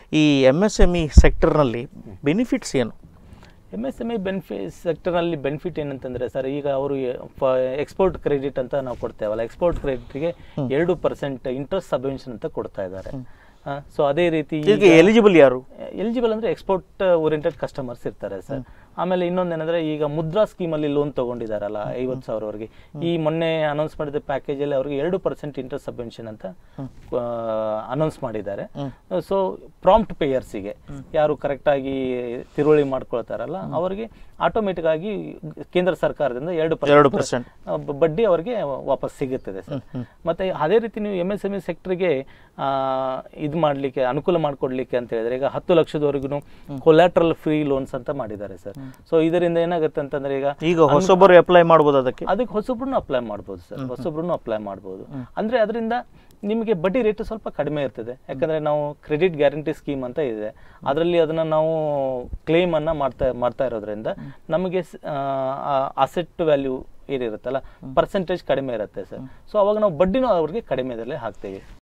ಈ M S M E ಸೆಕ್ಟರ್ನಲ್ಲಿ benefits ಏನು M S M E benefit ಸೆಕ್ಟರ್ನಲ್ಲಿ ಬೆನಿಫಿಟ್ ಏನಂತಂದರೆ ಸರ್ ಈಗ ಅವರು ಎಕ್ಸ್ಪೋರ್ಟ್ ಕ್ರೆಡಿಟ್ ಅಂತ ನಾವು ಕೊಡ್ತೇವಲ್ಲ ಎಕ್ಸ್ಪೋರ್ಟ್ ಕ್ರೆಡಿಟ್ಗೆ ಎರಡು ಪರ್ಸೆಂಟ್ ಇಂಟ್ರೆಸ್ಟ್ ಸಬ್ವೆನ್ಷನ್ ಅಂತ ಕೊಡ್ತಾ ಇದ್ದಾರೆ ಸೊ ಅದೇ ರೀತಿ ಇದಕ್ಕೆ ಎಲಿಜಿಬಲ್ ಯಾರು ಎಲಿಜಿಬಲ್ ಅಂದರೆ ಎಕ್ಸ್ಪೋರ್ಟ್ ಓರಿಯೆಂಟೆಡ್ ಕಸ್ಟಮರ್ಸ್ ಇರ್ತಾರೆ ಸರ್ ಆಮೇಲೆ ಇನ್ನೊಂದೇನಂದ್ರೆ ಈಗ ಮುದ್ರಾ ಸ್ಕೀಮಲ್ಲಿ ಲೋನ್ ತಗೊಂಡಿದ್ದಾರಲ್ಲ ಐವತ್ತು ಸಾವಿರವರೆಗೆ ಈ ಮೊನ್ನೆ ಅನೌನ್ಸ್ ಮಾಡಿದ ಪ್ಯಾಕೇಜಲ್ಲಿ ಅವ್ರಿಗೆ ಎರಡು ಪರ್ಸೆಂಟ್ ಇಂಟ್ರೆಸ್ಟ್ ಸಬ್ವೆನ್ಷನ್ ಅಂತ ಅನೌನ್ಸ್ ಮಾಡಿದ್ದಾರೆ ಸೊ ಪ್ರಾಂಪ್ಟ್ ಪೇಯರ್ಸಿಗೆ ಯಾರು ಕರೆಕ್ಟಾಗಿ ತಿರುವಳಿ ಮಾಡ್ಕೊಳ್ತಾರಲ್ಲ ಅವರಿಗೆ ಆಟೋಮೆಟಿಕ್ ಆಗಿ ಕೇಂದ್ರ ಸರ್ಕಾರದಿಂದ ಎರಡು ಎರಡು ಪರ್ಸೆಂಟ್ ಪರ್ಸೆಂಟ್ ಬಡ್ಡಿ ಅವರಿಗೆ ವಾಪಸ್ ಸಿಗುತ್ತದೆ ಸರ್ ಮತ್ತೆ ಅದೇ ರೀತಿ ನೀವು ಎಮ್ ಎಸ್ ಎಮ್ ಇ ಸೆಕ್ಟರ್ಗೆ ಇದು ಮಾಡಲಿಕ್ಕೆ ಅನುಕೂಲ ಮಾಡಿಕೊಡ್ಲಿಕ್ಕೆ ಅಂತ ಹೇಳಿದ್ರೆ ಈಗ ಹತ್ತು ಲಕ್ಷದವರೆಗೂ ಕೊಲ್ಯಾಟ್ರಲ್ ಫ್ರೀ ಲೋನ್ಸ್ ಅಂತ ಮಾಡಿದ್ದಾರೆ ಸರ್ ಸೊ ಇದರಿಂದ ಏನಾಗುತ್ತೆ ಅಂತಂದ್ರೆ ಈಗ ಈಗ ಹೊಸೊಬ್ಬರು ಅಪ್ಲೈ ಮಾಡ್ಬೋದು ಅದಕ್ಕೆ ಅದಕ್ಕೆ ಹೊಸೊಬ್ರು ಅಪ್ಲೈ ಮಾಡ್ಬೋದು ಸರ್ ಹೊಸೊಬ್ರು ಅಪ್ಲೈ ಮಾಡ್ಬೋದು ಅಂದ್ರೆ ಅದರಿಂದ ನಿಮಗೆ ಬಡ್ಡಿ ರೇಟ್ ಸ್ವಲ್ಪ ಕಡಿಮೆ ಇರ್ತದೆ ಯಾಕಂದ್ರೆ ನಾವು ಕ್ರೆಡಿಟ್ ಗ್ಯಾರಂಟಿ ಸ್ಕೀಮ್ ಅಂತ ಇದೆ ಅದರಲ್ಲಿ ಅದನ್ನ ನಾವು ಕ್ಲೇಮ್ ಅನ್ನ ಮಾಡ್ತಾ ಮಾಡ್ತಾ ಇರೋದ್ರಿಂದ ನಮಗೆ ಅಸೆಟ್ ವ್ಯಾಲ್ಯೂ ಏನಿರುತ್ತಲ್ಲ ಪರ್ಸೆಂಟೇಜ್ ಕಡಿಮೆ ಇರುತ್ತೆ ಸರ್ ಸೊ ಅವಾಗ ನಾವು ಬಡ್ಡಿನೂ ಅವ್ರಿಗೆ ಕಡಿಮೆದಲ್ಲೇ ಹಾಕ್ತೇವೆ